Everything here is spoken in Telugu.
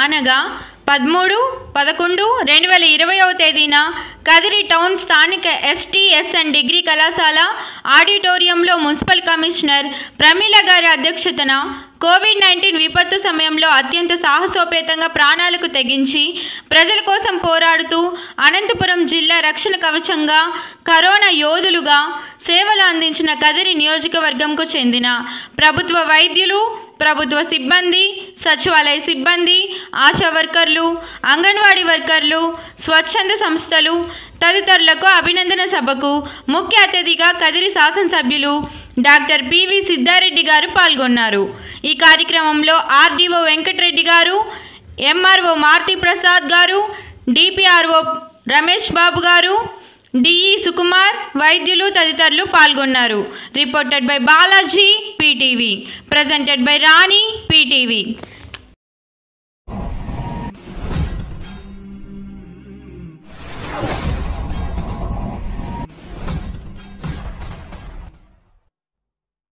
అనగా పదమూడు పదకొండు రెండు వేల ఇరవైవ తేదీన కదిరి టౌన్ స్థానిక ఎస్టీఎస్ఎన్ డిగ్రీ కళాశాల ఆడిటోరియంలో మున్సిపల్ కమిషనర్ ప్రమీల గారి అధ్యక్షతన కోవిడ్ నైన్టీన్ విపత్తు సమయంలో అత్యంత సాహసోపేతంగా ప్రాణాలకు తెగించి ప్రజల కోసం పోరాడుతూ అనంతపురం జిల్లా రక్షణ కవచంగా కరోనా యోధులుగా సేవలు అందించిన కదిరి నియోజకవర్గంకు చెందిన ప్రభుత్వ వైద్యులు ప్రభుత్వ సిబ్బంది సచివాలయ సిబ్బంది ఆశా వర్కర్లు అంగన్వాడీ వర్కర్లు స్వచ్ఛంద సంస్థలు తదితరులకు అభినందన సభకు ముఖ్య అతిథిగా కదిరి శాసనసభ్యులు డాక్టర్ పివి సిద్ధారెడ్డి గారు పాల్గొన్నారు ఈ కార్యక్రమంలో ఆర్డీఓ వెంకటరెడ్డి గారు ఎంఆర్ఓ మారుతి ప్రసాద్ గారు డిపిఆర్ఓ రమేష్ బాబు గారు డిఈ సుకుమార్ వైద్యులు తదితరులు పాల్గొన్నారు reported by Balaji PTV presented by Rani PTV